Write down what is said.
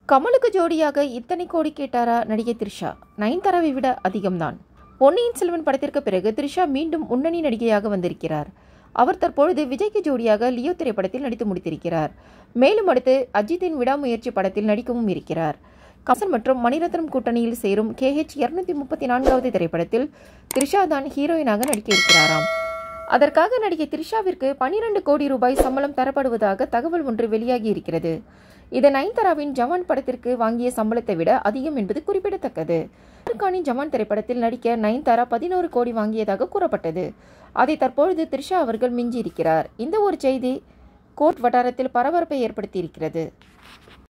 கமலுக்கு ஜோடியாக இத்தனை கோடி கேட்டாரா நடிகை த்ரிஷா நயன்தாராவை விட அதிகம்தான் பொன்னியின் செல்வன் படத்திற்கு பிறகு த்ரிஷா மீண்டும் முன்னணி நடிகையாக வந்திருக்கிறார் அவர் தற்பொழுது விஜய்க்கு ஜோடியாக லியோ திரைப்படத்தில் நடித்து முடித்திருக்கிறார் மேலும் அடுத்து அஜித்தின் விடாமுயற்சி படத்தில் நடிக்கவும் இருக்கிறார் கமல் மற்றும் மணிரத்னம் கூட்டணியில் சேரும் கேஹெச் இருநூத்தி முப்பத்தி நான்காவது திரைப்படத்தில் த்ரிஷா தான் ஹீரோயினாக நடிக்க இருக்கிறாராம் அதற்காக நடிகை த்ரிஷாவிற்கு பனிரெண்டு கோடி ரூபாய் சம்பளம் தரப்படுவதாக தகவல் ஒன்று வெளியாகி இருக்கிறது இது நயன்தாராவின் ஜவான் படத்திற்கு வாங்கிய சம்பளத்தை விட அதிகம் என்பது குறிப்பிடத்தக்கது ஷாருக்கானின் ஜவான் திரைப்படத்தில் நடிக்க நயன்தாரா பதினோரு கோடி வாங்கியதாக கூறப்பட்டது அதை தற்பொழுது த்ரிஷா அவர்கள் மிஞ்சியிருக்கிறார் இந்த ஒரு செய்தி கோர்ட் வட்டாரத்தில் பரபரப்பை ஏற்படுத்தியிருக்கிறது